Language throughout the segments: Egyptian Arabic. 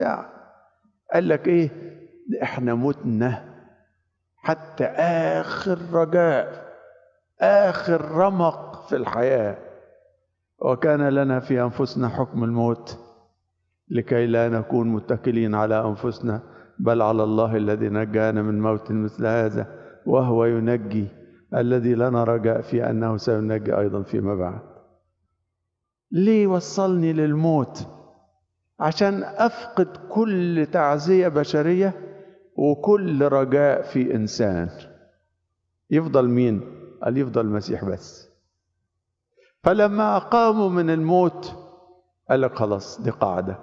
يعني قال لك ايه احنا متنا حتى اخر رجاء اخر رمق في الحياه وكان لنا في انفسنا حكم الموت لكي لا نكون متكلين على انفسنا بل على الله الذي نجانا من موت مثل هذا وهو ينجي الذي لنا رجاء في انه سينجي ايضا فيما بعد ليه وصلني للموت عشان افقد كل تعزيه بشريه وكل رجاء في انسان يفضل مين قال يفضل المسيح بس فلما اقاموا من الموت قال لك خلاص دي قاعده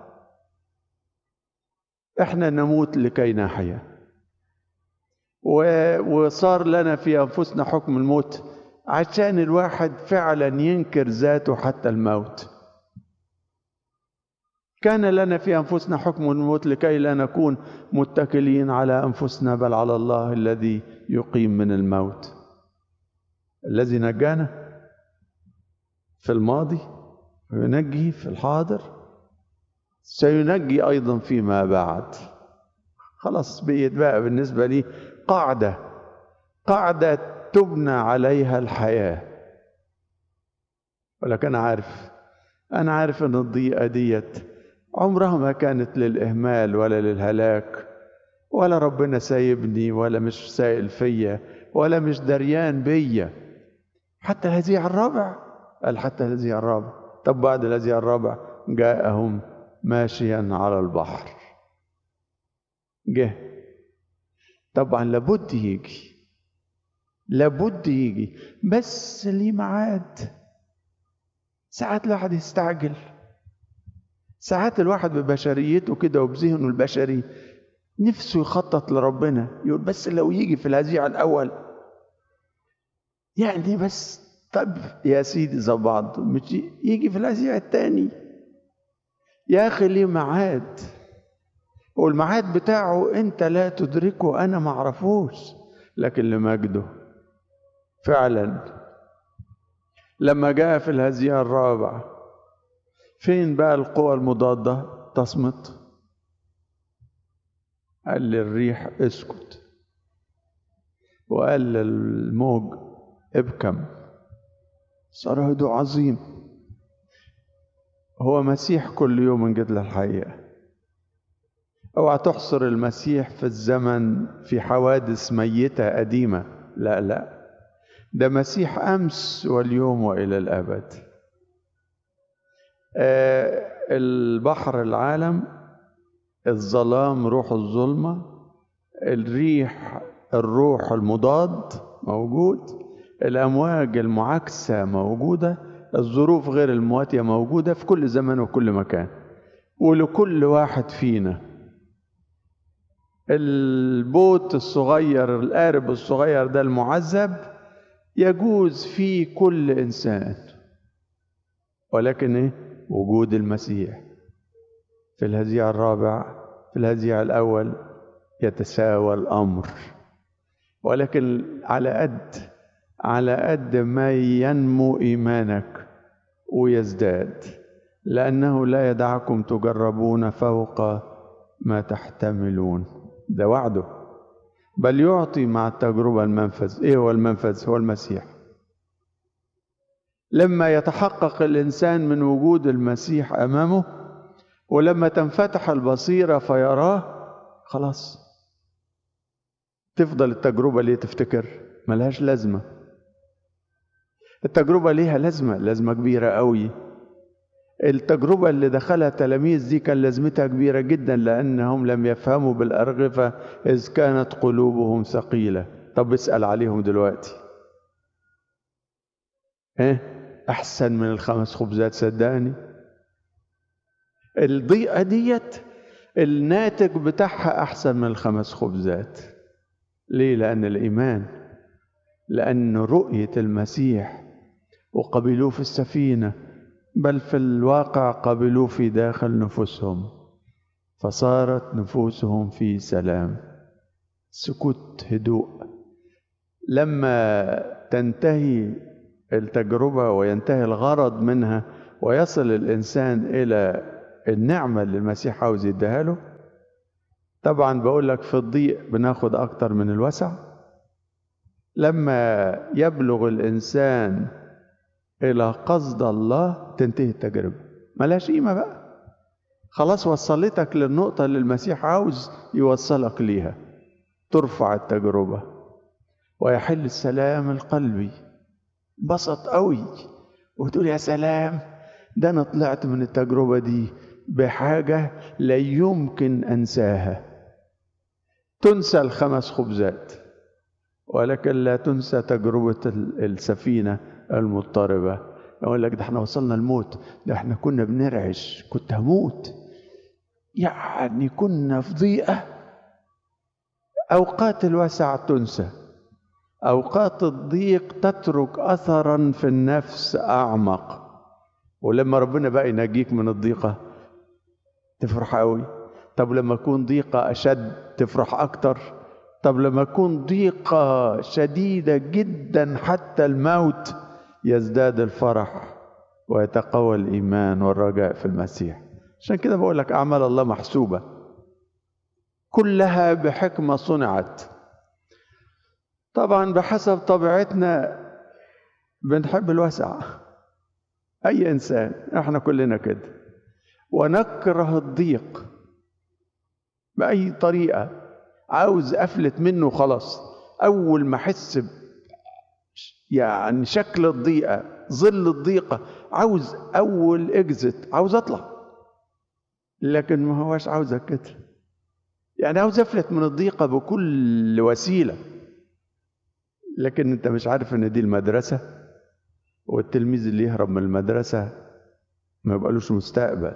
احنا نموت لكي نحيا وصار لنا في انفسنا حكم الموت عشان الواحد فعلا ينكر ذاته حتى الموت كان لنا في انفسنا حكم الموت لكي لا نكون متكلين على انفسنا بل على الله الذي يقيم من الموت الذي نجانا في الماضي وينجي في الحاضر سينجي ايضا فيما بعد خلاص بقيت بقى بالنسبه لي قاعده قاعده تبنى عليها الحياه ولكن انا عارف انا عارف ان الضيقه ديت عمرها ما كانت للاهمال ولا للهلاك ولا ربنا سايبني ولا مش سائل فيا ولا مش دريان بيا حتى الهزيع الرابع قال حتى الهزيع الرابع طب بعد الهزيع الرابع جاءهم ماشيا على البحر جه طبعا لابد يجي لابد يجي بس ليه ميعاد ساعات الواحد يستعجل ساعات الواحد ببشريته كده وبذهنه البشري نفسه يخطط لربنا يقول بس لو يجي في الهزيع الاول يعني بس طب يا سيدي زي بعض مش يجي في الهزيع الثاني يا اخي ليه ميعاد والميعاد بتاعه انت لا تدركه انا ما اعرفوش لكن لمجده فعلا لما جاء في الهزيع الرابع فين بقى القوى المضادة تصمت قال للريح اسكت وقال للموج ابكم صار هدوء عظيم هو مسيح كل يوم من جد الحقيقة اوعى تحصر المسيح في الزمن في حوادث ميتة قديمة لا لا ده مسيح أمس واليوم وإلى الأبد آه البحر العالم الظلام روح الظلمة الريح الروح المضاد موجود الأمواج المعاكسة موجودة الظروف غير المواتية موجودة في كل زمن وكل مكان ولكل واحد فينا البوت الصغير القارب الصغير ده المعذب يجوز فيه كل انسان ولكن ايه وجود المسيح في الهزيع الرابع في الهزيع الاول يتساوى الامر ولكن على قد على قد ما ينمو ايمانك ويزداد لانه لا يدعكم تجربون فوق ما تحتملون ده وعده بل يعطي مع التجربة المنفذ ايه هو المنفذ هو المسيح لما يتحقق الانسان من وجود المسيح امامه ولما تنفتح البصيرة فيراه خلاص تفضل التجربة ليه تفتكر ملهاش لازمة التجربة ليها لازمة لازمة كبيرة قوي التجربة اللي دخلها التلاميذ دي كان لازمتها كبيرة جدا لأنهم لم يفهموا بالأرغفة إذ كانت قلوبهم ثقيلة طب اسأل عليهم دلوقتي ها أحسن من الخمس خبزات صدقني الضيقة ديت الناتج بتاعها أحسن من الخمس خبزات ليه؟ لأن الإيمان لأن رؤية المسيح وقبلوه في السفينة بل في الواقع قبلوه في داخل نفوسهم فصارت نفوسهم في سلام سكوت هدوء لما تنتهي التجربة وينتهي الغرض منها ويصل الإنسان إلى النعمة اللي المسيح عاوز يديها له طبعا بقول لك في الضيق بناخد اكتر من الوسع لما يبلغ الانسان الى قصد الله تنتهي التجربه ملهاش قيمه بقى خلاص وصلتك للنقطه اللي المسيح عاوز يوصلك ليها ترفع التجربه ويحل السلام القلبي بسط قوي وتقول يا سلام ده انا طلعت من التجربه دي بحاجه لا يمكن انساها تنسى الخمس خبزات ولكن لا تنسى تجربه السفينه المضطربه يقول لك ده احنا وصلنا الموت ده احنا كنا بنرعش كنت هموت يعني كنا في ضيقه اوقات الوسع تنسى اوقات الضيق تترك اثرا في النفس اعمق ولما ربنا بقى ينجيك من الضيقه تفرح قوي طب لما يكون ضيقه اشد تفرح اكتر طب لما يكون ضيقه شديده جدا حتى الموت يزداد الفرح ويتقوى الايمان والرجاء في المسيح عشان كده بقول لك اعمال الله محسوبه كلها بحكمه صنعت طبعا بحسب طبيعتنا بنحب الوسع اي انسان احنا كلنا كده ونكره الضيق باي طريقه عاوز افلت منه خلاص اول ما احس يعني شكل الضيقه ظل الضيقه عاوز اول اكزت عاوز اطلع لكن ما هوش عاوزك كده يعني عاوز افلت من الضيقه بكل وسيله لكن انت مش عارف ان دي المدرسه والتلميذ اللي يهرب من المدرسه ما يبقالوش مستقبل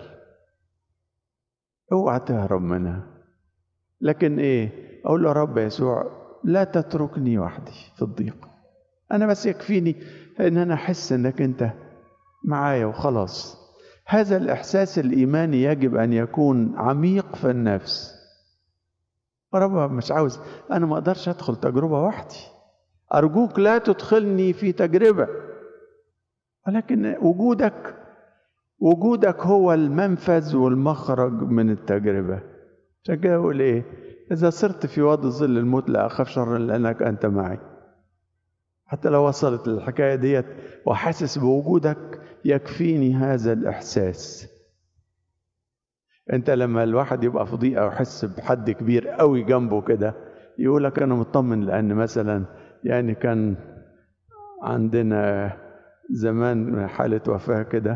اوعى تهرب منها لكن ايه اقول له يا رب يسوع لا تتركني وحدي في الضيق انا بس يكفيني ان انا احس انك انت معايا وخلاص هذا الاحساس الايماني يجب ان يكون عميق في النفس رب مش عاوز انا ما اقدرش ادخل تجربه وحدي ارجوك لا تدخلني في تجربه ولكن وجودك وجودك هو المنفذ والمخرج من التجربه عشان كده اقول ايه اذا صرت في وادي ظل الموت لا اخاف شرا لانك انت معي حتى لو وصلت الحكايه ديت وحاسس بوجودك يكفيني هذا الاحساس انت لما الواحد يبقى في ضيقه ويحس بحد كبير قوي جنبه كده يقول لك انا مطمن لان مثلا يعني كان عندنا زمان حاله وفاه كده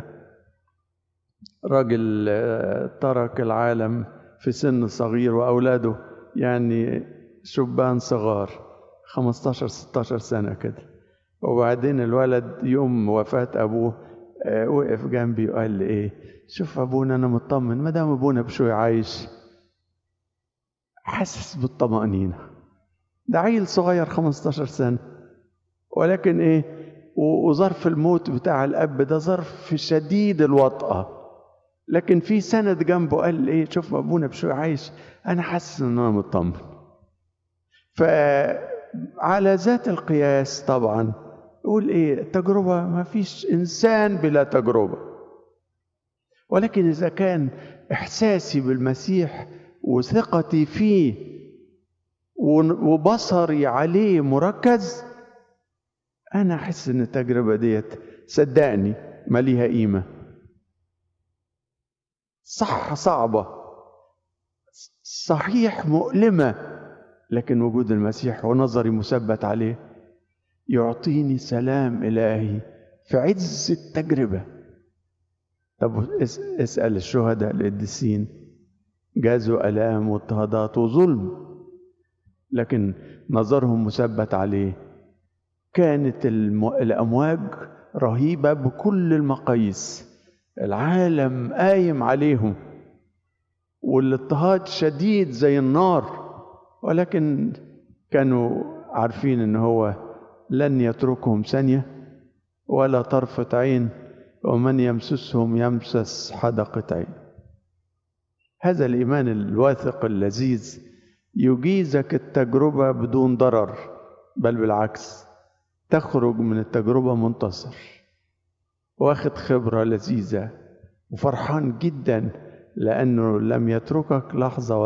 راجل ترك العالم في سن صغير واولاده يعني شبان صغار 15 16 سنه كده وبعدين الولد يوم وفاه ابوه وقف جنبي وقال لي ايه شوف ابونا انا مطمن ما دام ابونا بشوي عايش حاسس بالطمانينه ده عيل صغير 15 سنه ولكن ايه وظرف الموت بتاع الاب ده ظرف شديد الوطأه لكن في سند جنبه قال ايه شوف ابونا بشوي عايش انا حاسس ان انا مطمن فعلى ذات القياس طبعا يقول ايه التجربه ما فيش انسان بلا تجربه ولكن اذا كان احساسي بالمسيح وثقتي فيه وبصري عليه مركز انا احس ان التجربه ديت صدقني ما ليها قيمه صح صعبه صحيح مؤلمه لكن وجود المسيح ونظري مثبت عليه يعطيني سلام إلهي في عز التجربة طب اسأل الشهداء القديسين جازوا ألام واضطهادات وظلم لكن نظرهم مثبت عليه كانت الأمواج رهيبة بكل المقاييس العالم قايم عليهم والاضطهاد شديد زي النار ولكن كانوا عارفين ان هو لن يتركهم ثانية ولا طرفة عين ومن يمسسهم يمسس حدقة عين هذا الإيمان الواثق اللذيذ يجيزك التجربة بدون ضرر بل بالعكس تخرج من التجربة منتصر واخد خبرة لذيذة وفرحان جدا لأنه لم يتركك لحظة